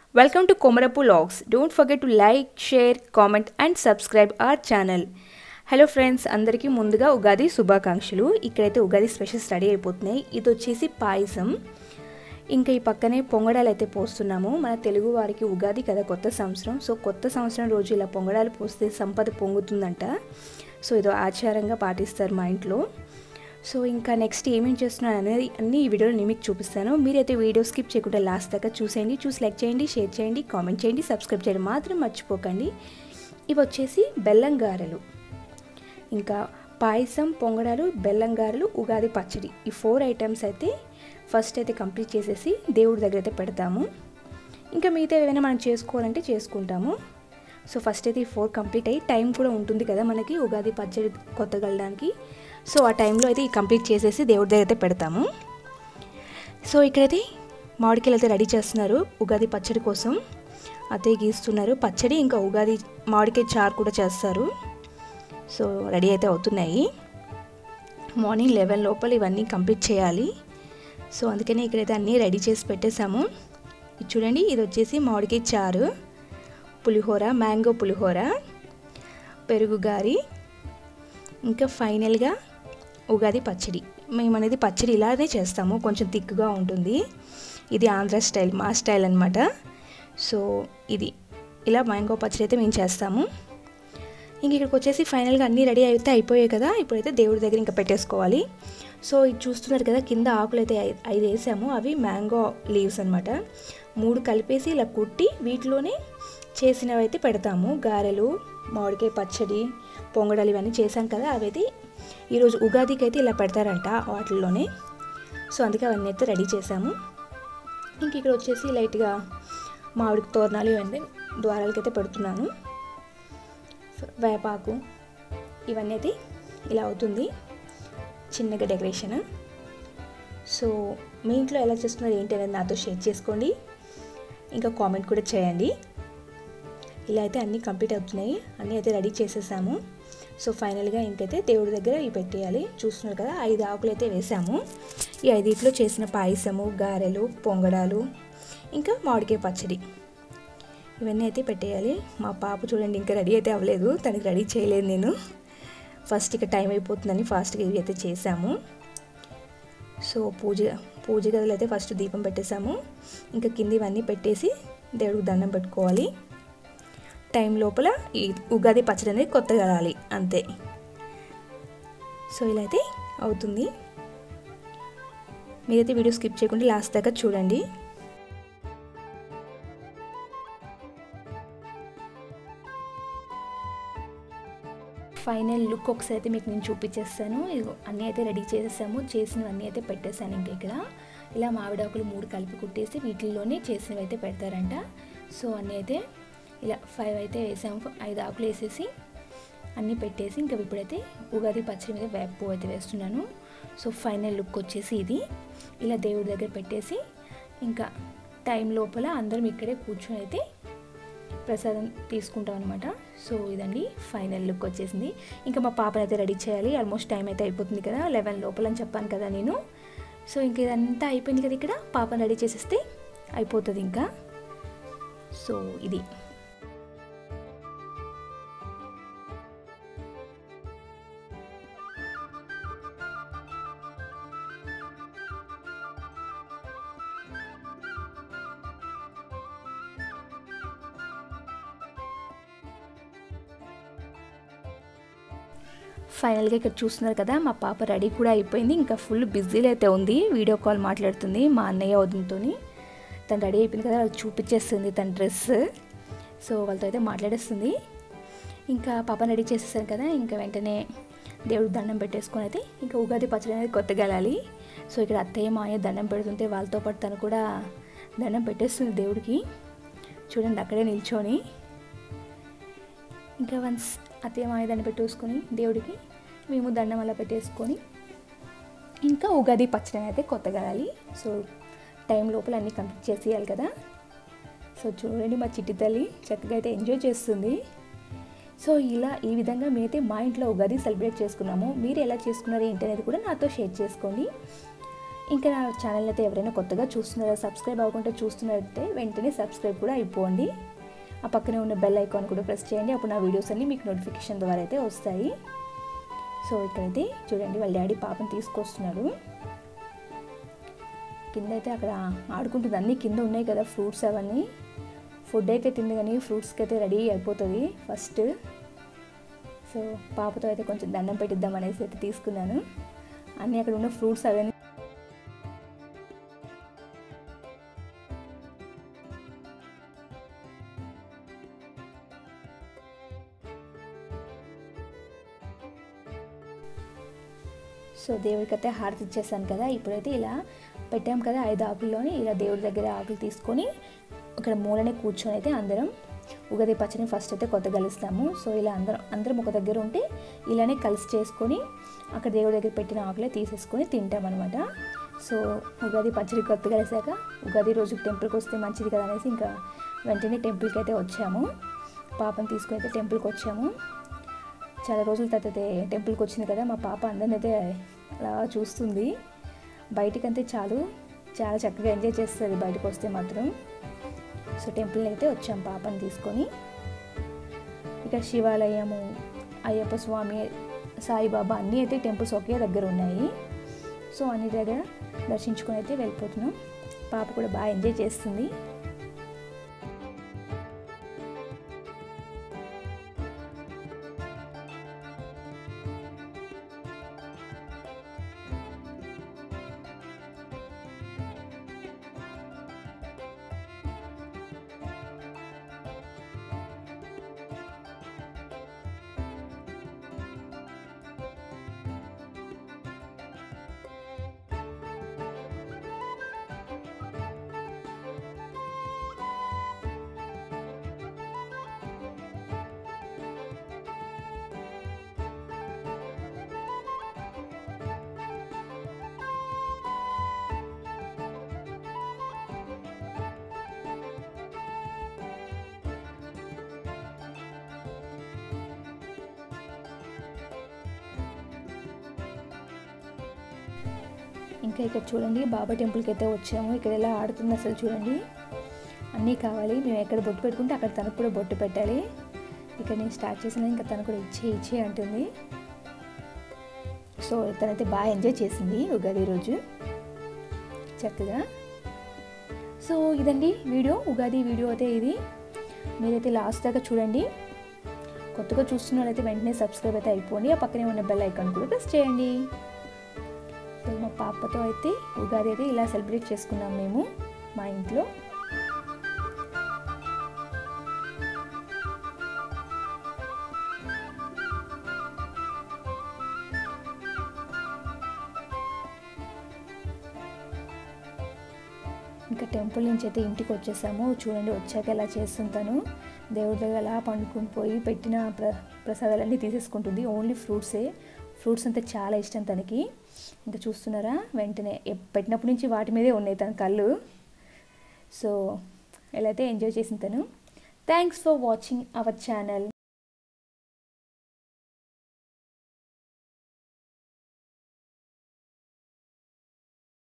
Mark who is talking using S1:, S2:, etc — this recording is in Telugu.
S1: Welcome to Komarapu Logs. Don't forget to like, share, comment and subscribe our channel. Hello friends అందరికీ ముందుగా ఉగాది శుభాకాంక్షలు ఇక్కడైతే ఉగాది స్పెషల్స్ రెడీ అయిపోతున్నాయి ఇది వచ్చేసి పాయసం ఇంకా ఈ పక్కనే పొంగడాలు అయితే పోస్తున్నాము మన తెలుగు వారికి ఉగాది కదా కొత్త సంవత్సరం సో కొత్త సంవత్సరం రోజు ఇలా పొంగడాలు పోస్తే సంపద పొంగుతుందంట సో ఇదో ఆచారంగా పాటిస్తారు మా ఇంట్లో సో ఇంకా నెక్స్ట్ ఏమేం చేస్తున్నాను అనేది అన్ని ఈ వీడియోలో నేను మీకు చూపిస్తాను మీరైతే వీడియో స్కిప్ చేయకుండా లాస్ట్ దాకా చూసేయండి చూసి లైక్ చేయండి షేర్ చేయండి కామెంట్ చేయండి సబ్స్క్రైబ్ చేయడం మాత్రం మర్చిపోకండి ఇవి వచ్చేసి బెల్లం గారెలు ఇంకా పాయసం పొంగడాలు బెల్లం గారెలు ఉగాది పచ్చడి ఈ ఫోర్ ఐటమ్స్ అయితే ఫస్ట్ అయితే కంప్లీట్ చేసేసి దేవుడి దగ్గర అయితే పెడతాము ఇంకా మిగతా ఏమైనా మనం చేసుకోవాలంటే చేసుకుంటాము సో ఫస్ట్ అయితే ఈ ఫోర్ కంప్లీట్ అయ్యి టైం కూడా ఉంటుంది కదా మనకి ఉగాది పచ్చడి కొత్తగా వెళ్ళడానికి సో ఆ టైంలో అయితే ఈ కంప్లీట్ చేసేసి దేవుడి దగ్గర అయితే పెడతాము సో ఇక్కడైతే మామిడికాయలు అయితే రెడీ చేస్తున్నారు ఉగాది పచ్చడి కోసం అదే గీస్తున్నారు పచ్చడి ఇంకా ఉగాది మామిడికాయ చారు కూడా చేస్తారు సో రెడీ అయితే అవుతున్నాయి మార్నింగ్ లెవెన్ లోపల ఇవన్నీ కంప్లీట్ చేయాలి సో అందుకని ఇక్కడైతే అన్నీ రెడీ చేసి పెట్టేశాము ఇది చూడండి ఇది వచ్చేసి మామిడికాయ చారు పులిహోర మ్యాంగో పులిహోర పెరుగు గారి ఇంకా ఫైనల్గా ఉగాది పచ్చడి మేము అనేది పచ్చడి ఇలానే చేస్తాము కొంచెం థిక్గా ఉంటుంది ఇది ఆంధ్ర స్టైల్ మా స్టైల్ అనమాట సో ఇది ఇలా మ్యాంగో పచ్చడి అయితే మేము చేస్తాము ఇంక ఇక్కడికి వచ్చేసి ఫైనల్గా అన్నీ రెడీ అయితే అయిపోయాయి కదా ఇప్పుడైతే దేవుడి దగ్గర ఇంకా పెట్టేసుకోవాలి సో ఇది చూస్తున్నారు కదా కింద ఆకులు అయితే ఐదు వేసాము అవి మ్యాంగో లీవ్స్ అనమాట మూడు కలిపేసి ఇలా కుట్టి వీటిలోనే చేసినవి అయితే పెడతాము గారెలు మామిడికాయ పచ్చడి పొంగడాలు ఇవన్నీ చేసాం కదా అవి అయితే ఈరోజు ఉగాదికి అయితే ఇలా పెడతారంట వాటిల్లోనే సో అందుకే అవన్నీ అయితే రెడీ చేసాము ఇంక ఇక్కడ వచ్చేసి లైట్గా మామిడి తోరణాలు ఇవన్నీ ద్వారాలకైతే పెడుతున్నాను వేపాకు ఇవన్నీ అయితే ఇలా అవుతుంది చిన్నగా డెకరేషన్ సో మీ ఇంట్లో ఎలా చేస్తున్నారు ఏంటి అనేది నాతో షేర్ చేసుకోండి ఇంకా కామెంట్ కూడా చేయండి ఇలా అయితే అన్నీ కంప్లీట్ అవుతున్నాయి అన్నీ అయితే రెడీ చేసేసాము సో ఫైనల్గా ఇంకైతే దేవుడి దగ్గర ఇవి పెట్టేయాలి చూస్తున్నారు కదా ఐదు ఆకులు అయితే వేసాము ఈ ఐదిట్లో చేసిన పాయసము గారెలు పొంగడాలు ఇంకా మామిడికాయ పచ్చడి ఇవన్నీ అయితే పెట్టేయాలి మా పాప చూడండి ఇంకా రెడీ అయితే అవ్వలేదు తనకి రెడీ చేయలేదు నేను ఫస్ట్ ఇక టైం అయిపోతుందని ఫాస్ట్గా ఇవి అయితే చేసాము సో పూజ పూజ గదిలో అయితే ఫస్ట్ దీపం పెట్టేశాము ఇంకా కింద ఇవన్నీ పెట్టేసి దేవుడికి దండం పెట్టుకోవాలి టైం లోపల ఈ ఉగాది పచ్చడి అనేది కొత్తగా రాలి అంతే సో ఇలా అయితే అవుతుంది మీరైతే వీడియో స్కిప్ చేయకుండా లాస్ట్ దాకా చూడండి ఫైనల్ లుక్ ఒకసారి అయితే మీకు నేను చూపించేస్తాను ఇదిగో అన్నీ అయితే రెడీ చేసేసాము చేసినవన్నీ అయితే పెట్టేశాను ఇంకా ఇక్కడ ఇలా మామిడాకులు మూడు కలిపి కుట్టేసి వీటిల్లోనే చేసినవి అయితే పెడతారంట సో అన్నీ అయితే ఇలా ఫైవ్ అయితే వేసాము ఐదు ఆకులు వేసేసి అన్నీ పెట్టేసి ఇంకా ఇప్పుడైతే ఉగాది పచ్చడి మీద వేప పువ్వు అయితే వేస్తున్నాను సో ఫైనల్ లుక్ వచ్చేసి ఇది ఇలా దేవుడి దగ్గర పెట్టేసి ఇంకా టైం లోపల అందరం ఇక్కడే కూర్చొని అయితే ప్రసాదం తీసుకుంటాం అనమాట సో ఇదండి ఫైనల్ లుక్ వచ్చేసింది ఇంకా మా పాపని అయితే రెడీ చేయాలి ఆల్మోస్ట్ టైం అయితే అయిపోతుంది కదా లెవెన్ లోపల అని చెప్పాను కదా నేను సో ఇంక ఇదంతా అయిపోయింది కదా ఇక్కడ పాపని రెడీ చేసేస్తే అయిపోతుంది ఇంకా సో ఇది ఫైనల్గా ఇక్కడ చూస్తున్నారు కదా మా పాప రెడీ కూడా అయిపోయింది ఇంకా ఫుల్ బిజీలో అయితే ఉంది వీడియో కాల్ మాట్లాడుతుంది మా అన్నయ్య వదినతో తను రెడీ అయిపోయింది కదా వాళ్ళకి చూపించేస్తుంది తన డ్రెస్ సో వాళ్ళతో అయితే మాట్లాడేస్తుంది ఇంకా పాపని రెడీ చేసేసాను కదా ఇంకా వెంటనే దేవుడికి దండం పెట్టేసుకొని అయితే ఇంకా ఉగాది పచ్చడి అనేది కొత్తగా వెళ్ళాలి సో ఇక్కడ అత్తయ్య మాయ దండం పెడుతుంటే వాళ్ళతో పాటు తను కూడా దండం పెట్టేస్తుంది దేవుడికి చూడండి అక్కడే నిల్చొని ఇంకా వన్స్ అత్తయ్య మాయ దండం పెట్టేసుకొని దేవుడికి మేము దండం అలా పెట్టేసుకొని ఇంకా ఉగాది పచ్చడి అయితే కొత్తగా వెళ్ళాలి సో టైం లోపల అన్నీ కంప్లీట్ చేసేయాలి కదా సో చూడండి మా చిట్టి తల్లి చక్కగా అయితే ఎంజాయ్ చేస్తుంది సో ఇలా ఈ విధంగా మేమైతే మా ఇంట్లో ఉగాది సెలబ్రేట్ చేసుకున్నాము మీరు ఎలా చేసుకున్నారు ఏంటి అనేది కూడా నాతో షేర్ చేసుకోండి ఇంకా నా ఛానల్ అయితే ఎవరైనా కొత్తగా చూస్తున్నారో సబ్స్క్రైబ్ అవ్వకుండా చూస్తున్నారైతే వెంటనే సబ్స్క్రైబ్ కూడా అయిపోండి ఆ పక్కనే ఉన్న బెల్ ఐకాన్ కూడా ప్రెస్ చేయండి అప్పుడు నా వీడియోస్ అన్నీ మీకు నోటిఫికేషన్ ద్వారా అయితే వస్తాయి సో ఇక్కడైతే చూడండి వాళ్ళ డాడీ పాపని తీసుకొస్తున్నాడు కింద అయితే అక్కడ ఆడుకుంటుంది అన్నీ కింద ఉన్నాయి కదా ఫ్రూట్స్ అవన్నీ ఫుడ్ అయితే తింది కానీ ఫ్రూట్స్కి అయితే రెడీ అయిపోతుంది ఫస్ట్ సో పాపతో అయితే కొంచెం దండం పెట్టిద్దాం అనేసి అయితే తీసుకున్నాను అన్నీ అక్కడ ఉన్న ఫ్రూట్స్ అవన్నీ సో దేవుడికి అయితే హారతి ఇచ్చేసాను కదా ఇప్పుడైతే ఇలా పెట్టాం కదా ఐదు ఆకుల్లోని ఇలా దేవుడి దగ్గర ఆకులు తీసుకొని ఇక్కడ మూలనే కూర్చొని అయితే అందరం ఉగాది పచ్చని ఫస్ట్ అయితే కొత్త కలుస్తాము సో ఇలా అందరం అందరం ఒక దగ్గర ఉంటే ఇలానే కలిసి చేసుకొని అక్కడ దేవుడి దగ్గర పెట్టిన ఆకులే తీసేసుకొని తింటాం అనమాట సో ఉగాది పచ్చడి కొత్త కలిసాక ఉగాది రోజు టెంపుల్కి వస్తే మంచిది కదా అనేసి ఇంకా వెంటనే టెంపుల్కి అయితే వచ్చాము పాపను తీసుకొని అయితే టెంపుల్కి వచ్చాము చాలా రోజుల తర్వాత టెంపుల్కి వచ్చింది కదా మా పాప అందరిని అయితే అలా చూస్తుంది బయటికంతే చాలు చాలా చక్కగా ఎంజాయ్ చేస్తుంది బయటకు వస్తే మాత్రం సో టెంపుల్ అయితే వచ్చాం పాపని తీసుకొని ఇక్కడ శివాలయము అయ్యప్ప స్వామి సాయిబాబా అన్నీ అయితే టెంపుల్స్ ఒకే దగ్గర ఉన్నాయి సో అన్ని దగ్గర దర్శించుకొని అయితే వెళ్ళిపోతున్నాం పాప కూడా బాగా ఎంజాయ్ చేస్తుంది ఇంకా ఇక్కడ చూడండి బాబా టెంపుల్కి అయితే వచ్చాము ఇక్కడ ఎలా ఆడుతుంది అసలు చూడండి అన్నీ కావాలి మేము ఎక్కడ బొట్టు పెట్టుకుంటే అక్కడ తనకు కూడా బొట్టు పెట్టాలి ఇక్కడ నేను స్టార్ట్ చేసిన ఇంకా తను కూడా ఇచ్చే ఇచ్చే అంటుంది సో తనైతే బాగా ఎంజాయ్ చేసింది ఉగాది రోజు చక్కగా సో ఇదండి వీడియో ఉగాది వీడియో అయితే ఇది మీరైతే లాస్ట్ దాకా చూడండి కొత్తగా చూస్తున్నట్లయితే వెంటనే సబ్స్క్రైబ్ అయితే అయిపోండి ఆ పక్కనే ఉన్న బెల్ ఐకాన్ కూడా ప్రెస్ చేయండి సో మా పాపతో అయితే ఉగాది అయితే ఇలా సెలబ్రేట్ చేసుకున్నాం మేము మా ఇంట్లో ఇంకా టెంపుల్ నుంచి అయితే ఇంటికి వచ్చేసాము చూడండి వచ్చాక ఎలా చేస్తుంటాను దేవుడి దగ్గర అలా పండుకుని పోయి పెట్టిన ప్ర ప్రసాదాలన్నీ తీసేసుకుంటుంది ఓన్లీ ఫ్రూట్సే ఫ్రూట్స్ అంటే చాలా ఇష్టం తనకి ఇంకా చూస్తున్నారా వెంటనే పెట్టినప్పటి నుంచి వాటి మీదే ఉన్నాయి తన కళ్ళు సో ఎలా అయితే ఎంజాయ్ చేసింది తను thanks for watching our channel